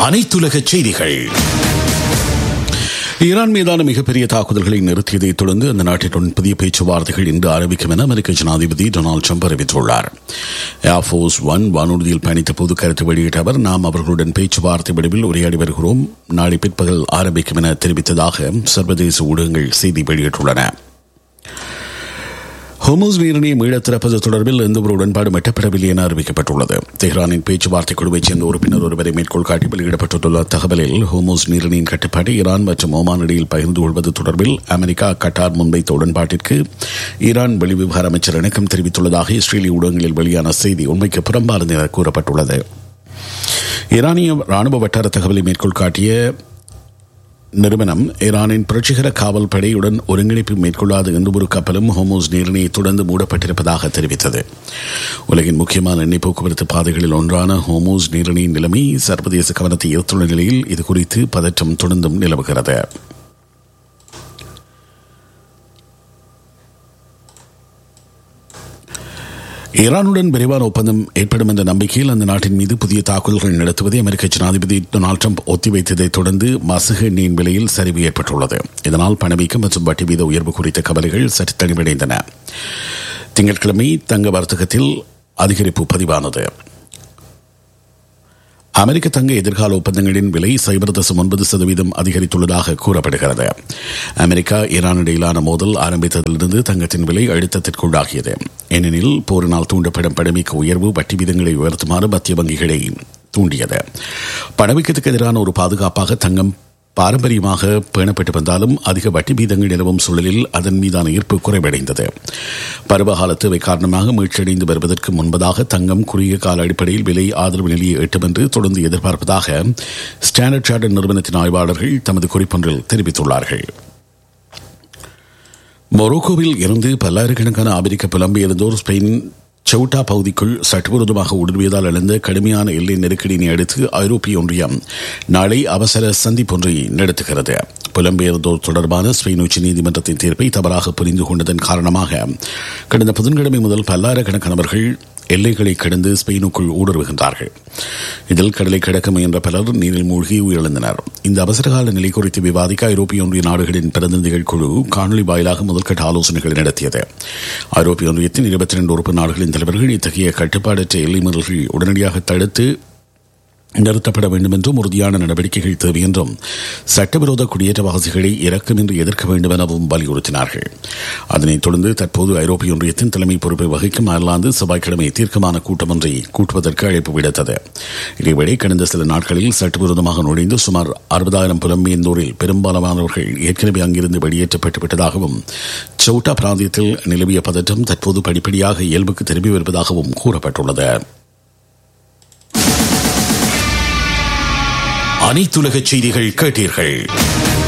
அனைத்துலக செய்திகள் ஈரான் மீதான மிகப்பெரிய தாக்குதல்களை நிறுத்தியதைத் தொடர்ந்து அந்த நாட்டினுடன் புதிய பேச்சுவார்த்தைகள் இன்று ஆரம்பிக்கும் என அமெரிக்க ஜனாதிபதி டொனால்டு ட்ரம்ப் அறிவித்துள்ளார் ஏர்ஃபோர்ஸ் ஒன் வானூர்தியில் பயணித்த போது கருத்து வெளியிட்ட அவர் நாம் அவர்களுடன் பேச்சுவார்த்தை வடிவில் உரையாடி வருகிறோம் நாளை பிற்பகல் ஆரம்பிக்கும் என தெரிவித்ததாக சர்வதேச ஊடகங்கள் செய்தி வெளியிட்டுள்ளன ஹோமோஸ் நீரிணையை மீளத் திறப்பது தொடர்பில் எந்தவொரு உடன்பாடும் எட்டப்படவில்லை என அறிவிக்கப்பட்டுள்ளது தெஹ்ரானின் பேச்சுவார்த்தை குழுவைச் சேர்ந்த உறுப்பினர் ஒருவரை மேற்கோள் காட்டி வெளியிடப்பட்டுள்ள தகவலில் ஹோமோஸ் நீரிணையின் கட்டுப்பாடு ஈரான் மற்றும் ஓமான் இடையில் பகிர்ந்து கொள்வது தொடர்பில் அமெரிக்கா கட்டார் முன்வைத்த உடன்பாட்டிற்கு ஈரான் வெளிவிவகார அமைச்சர் இணக்கம் தெரிவித்துள்ளதாக இஸ்ரேலிய ஊடகங்களில் வெளியான செய்தி உண்மைக்கு புறம்பானது என கூறப்பட்டுள்ளது ஈரானிய ராணுவ வட்டார தகவலை மேற்கோள் காட்டிய நிறுவனம் ஈரானின் புரட்சிகர காவல் படையுடன் ஒருங்கிணைப்பு மேற்கொள்ளாத எந்தவொரு கப்பலும் ஹோமோஸ் நீரிணையை தொடர்ந்து மூடப்பட்டிருப்பதாக தெரிவித்தது உலகின் முக்கியமான எண்ணெய் போக்குவரத்து பாதைகளில் ஒன்றான ஹோமோஸ் நீரிணையின் நிலைமை சர்வதேச கவனத்தை ஈர்த்துள்ள நிலையில் இது குறித்து பதற்றம் தொடர்ந்தும் நிலவுகிறது ஈரானுடன் விரைவான ஒப்பந்தம் ஏற்படும் என்ற நம்பிக்கையில் அந்த நாட்டின் மீது புதிய தாக்குதல்கள் நடத்துவதை அமெரிக்க ஜனாதிபதி டொனால்டு ட்ரம்ப் ஒத்திவைத்ததைத் தொடர்ந்து மசகு எண்ணெயின் விலையில் சரிவு ஏற்பட்டுள்ளது இதனால் பணவீக்கம் மற்றும் வட்டி வீத உயர்வு குறித்த கவலைகள் சற்று தனிவடைந்தன திங்கட்கிழமை தங்க வர்த்தகத்தில் அதிகரிப்பு பதிவானது அமெரிக்க தங்க எதிர்கால ஒப்பந்தங்களின் விலை சைபர் தசம் ஒன்பது சதவீதம் அதிகரித்துள்ளதாக கூறப்படுகிறது அமெரிக்கா ஈரான் இடையிலான மோதல் ஆரம்பித்ததிலிருந்து தங்கத்தின் விலை அழுத்தத்திற்குள்ளாகியது ஏனெனில் போரினால் தூண்டப்படும் பணவீக்க உயர்வு வட்டி வீதங்களை உயர்த்துமாறு மத்திய வங்கிகளை தூண்டியது பணவீக்கத்துக்கு எதிரான ஒரு பாதுகாப்பாக தங்கம் பாரம்பரியமாக பேணப்பட்டு வந்தாலும் அதிக வட்டி வீதங்கள் நிலவும் சூழலில் அதன் மீதான ஈர்ப்பு குறைவடைந்தது பருவகால தேவை காரணமாக மீட்சியடைந்து வருவதற்கு முன்பதாக தங்கம் குறுகிய கால அடிப்படையில் விலை ஆதரவு நிலையை எட்டும் என்று தொடர்ந்து எதிர்பார்ப்பதாக ஸ்டாண்டர்ட் சார்டர் நிறுவனத்தின் ஆய்வாளர்கள் தமது குறிப்பொன்றில் தெரிவித்துள்ளார்கள் மொரோக்கோவில் இருந்து பல்லாயிரக்கணக்கான அமெரிக்க புலம்பெயர்ந்தோர் ஸ்பெயின் சவுட்டா பகுதிக்குள் சட்டவிரோதமாக ஊடுருவியதால் எழுந்த கடுமையான எல்லை நெருக்கடியினை அடுத்து ஐரோப்பிய ஒன்றியம் நாளை அவசர சந்திப்பொன்றை நடத்துகிறது புலம்பெயர்ந்தோர் தொடர்பான ஸ்பெயின் உச்ச நீதிமன்றத்தின் தீர்ப்பை தவறாக புரிந்து கொண்டதன் காரணமாக கடந்த புதன்கிழமை முதல் பல்லாயிரக்கணக்கானவர்கள் எல்லைகளை கடந்து ஸ்பெயினுக்குள் ஊடுருவுகின்றார்கள் இதில் கடலை கடக்க முயன்ற பலர் நீரில் மூழ்கி உயிரிழந்தனர் இந்த அவசரகால நிலை குறித்து விவாதிக்க ஐரோப்பிய ஒன்றிய நாடுகளின் பிரதிநிதிகள் குழு காணொலி வாயிலாக முதல்கட்ட ஆலோசனைகளை நடத்தியது ஐரோப்பிய ஒன்றியத்தின் இருபத்தி இரண்டு உறுப்பு நாடுகளின் தலைவர்கள் இத்தகைய கட்டுப்பாடற்ற எல்லை மீறல்கள் உடனடியாக தடுத்து நிறுத்தப்பட வேண்டும் என்றும் உறுதியான நடவடிக்கைகள் தேவை என்றும் சட்டவிரோத குடியேற்றவாசிகளை இறக்கமின்றி எதிர்க்க வேண்டும் எனவும் வலியுறுத்தினார்கள் அதனைத் தொடர்ந்து தற்போது ஐரோப்பிய ஒன்றியத்தின் தலைமை பொறுப்பை வகிக்கும் அயர்லாந்து செவ்வாய்க்கிழமை தீர்க்கமான கூட்டம் ஒன்றை கூட்டுவதற்கு அழைப்பு விடுத்தது இதேவேளை கடந்த சில நாட்களில் சட்டவிரோதமாக நுழைந்து சுமார் அறுபதாயிரம் புலம்பெயர்ந்தோரில் பெரும்பாலானவர்கள் ஏற்கனவே அங்கிருந்து வெளியேற்றப்பட்டு விட்டதாகவும் சவுட்டா பிராந்தியத்தில் நிலவிய பதற்றம் தற்போது படிப்படியாக இயல்புக்கு திரும்பி வருவதாகவும் கூறப்பட்டுள்ளது அனைத்துலக செய்திகள் கேட்டீர்கள்